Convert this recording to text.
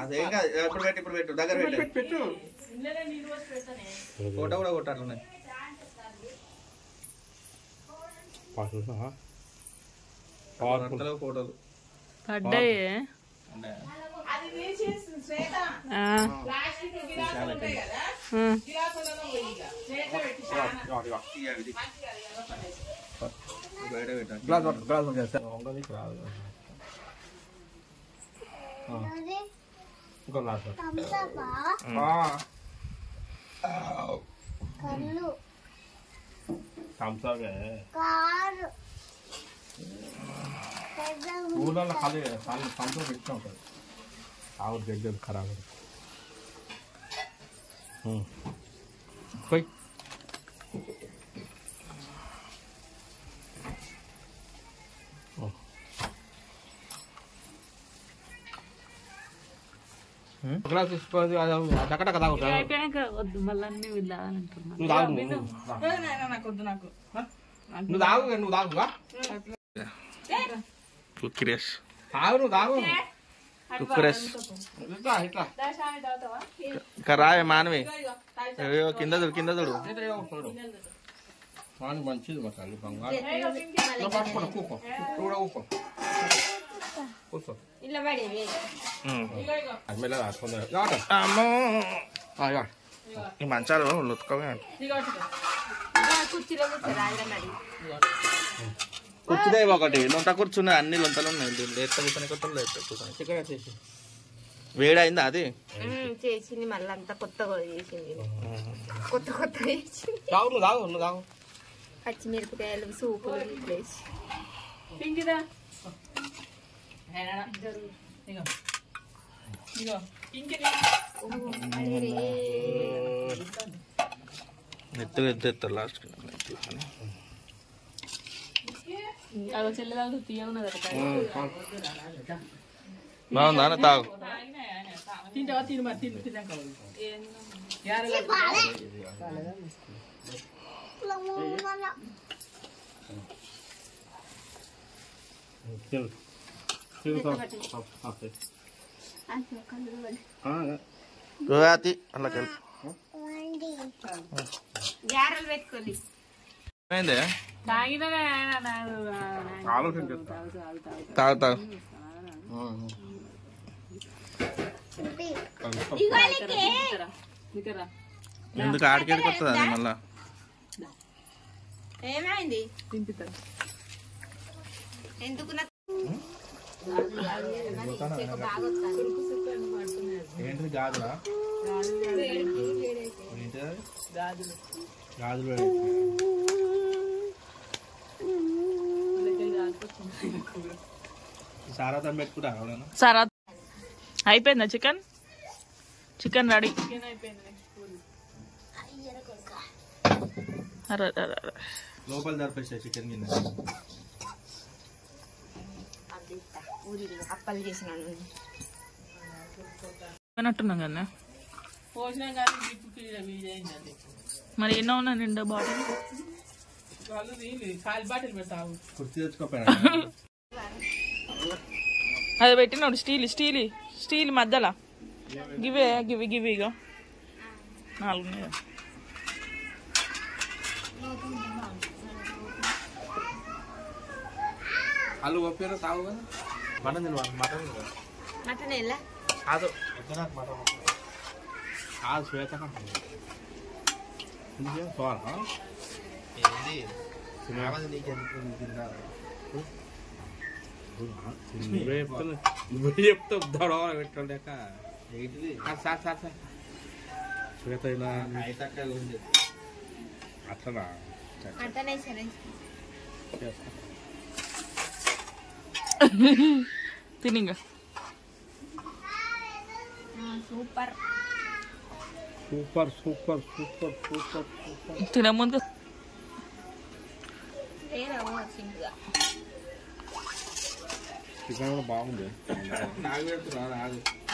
అదేం కాదు ఇప్పుడు పెట్టు ఇప్పుడు పెట్టు దగ్గర పెట్టు పెట్టు పెట్టు ఫోటో కూడా కొట్టాలి పవర్ఫుల్ ఫోటోలు పడ్డాయి అది తీసేసి శ్వేత ఆ, ప్లాస్టిక్ గిలాసులు ఉంటాయి కదా ఆ. గిలాసులలో పోయి ఇక చేతిలో పెట్టి చాలా బయట పెట్టాలి గ్లాస్ పట్టు, గ్లాస్ పట్టు చేస్తా. వంగనీకి రాదు. ఆ. ఇంకో గ్లాస్ పట్టు. ఆ. థమ్స్ అప్ ఏ. ఊళ్ళో ఖాళీ ఖాళీ థమ్స్ అప్ ఇష్టం ఉంటుంది ఆవిడ దగ్గర ఖరాబ్ పోయి గ్లాస్ తీసుకోవాలి అక్కడ తాగు ఇది అయిపోయాక వద్దు మళ్ళీ అన్ని వీళ్ళాలంటున్నా నువ్వు తాగు నువ్వు. నాకు వద్దు నాకు నువ్వు తాగు నువ్వు తాగుగా కుక్కిరేస్ తాగు నువ్వు తాగు కుక్కరేస్ ఇట్లా ఇట్లా ఇంకా రావే మానవి అయ్యో కింద చూడు కింద చూడు ఇట్లా ఏమో చూడు. వాణి మంచిది మా తల్లి బంగారు ఇలా పట్టుకోండి కూకో నువ్వు కూడా కూకో కూర్చో అది మెల్ల రాసుకుందా అమ్మో ఇక ఈ మంచాలు ఉతుకోవే కూర్చునే ఒకటి లొంట కూర్చున్నాయి అన్ని లొంటలు ఉన్నాయి దీంట్లో ఎట్ట కూర్చొని కొత్తలు ఎట్ట కూర్చొని చికెన్ వచ్చేసి వేడైందా అది చేసింది మళ్ళీ అంతా కొత్తగా చేసింది కొత్త కొత్త చేసింది తాగు నువ్వు తాగు నువ్వు తాగు పచ్చిమిరపకాయలు సూపులు ఇట్లేసి పింకిదా ఇగో ఇగో ఇంకిది ఎత్తు ఎత్తు ఎత్తారు లాస్ట్ అదో చెల్లి తాగు తీయ ఉన్నది అక్కడ బాగుందా అన్న తాగు తింటావా తిను మరి తిను తిన్నాక తిను తిను తాగు. ఆ, తిను. ఆ, గోయాతి అలా కలిపి గ్యారెలు పెట్టుకోండి ఏమైంది తాగినదే ఆయన నాకు ఆలోచన చేస్తా తాగు తాగు నికరా ఎందుకు ఆడికేడికి వస్తుంది అది మళ్ళా ఏమైంది తింపిస్తారు ఎందుకు నాకు ఏంటిది గాజులా ఏంటిది గాజులు సారాతం పెట్టుకుంటా ఎవడన్నా సరే అయిపోయిందా చికెన్ చికెన్ రెడీ అరే అరే అరే లోపల జరిపేస్తాయి చికెన్ కింద అప్పలు చేసినాను అన్నట్టున్నాం కదా పోసినా కానీ గిప్పుకి వీలైంది అది మరి ఎన్నో ఉన్నాయి నిండా బాటిల్ వాళ్ళు వీలు కాలి బాటిల్ పెడతావు కుర్చీ తెచ్చుకోపోయినా అది పెట్టినాడు స్టీల్ స్టీల్ స్టీల్ మధ్యలో గివే గివి గివి ఇగో నాలుగు ఉన్నాయి కదా. వాళ్ళు ఒప్పారు తాగు కదా మటన్ తినవాలి మటన్ తినవాలి మటన్ ఎలా కాదు వద్దు మటన్ కాదు శ్వేత చూడాలా ఏంది రావద్దు నీకెందుకు తిన్నా నువ్వే చెప్తున్నా నువ్వే చెప్తావు దొడవ పెట్టలేక ఏంటిది సార్ సార్ సార్ శ్వేత ఇలా అయితే అక్కడ ఉంది అట్లనా అట్టనే సరే తినింగా super super super super super super తినే ముందు లేదా సింపుల్గా చికెన్ కూడా బాగుంది నాకు పెడుతున్నా నాకు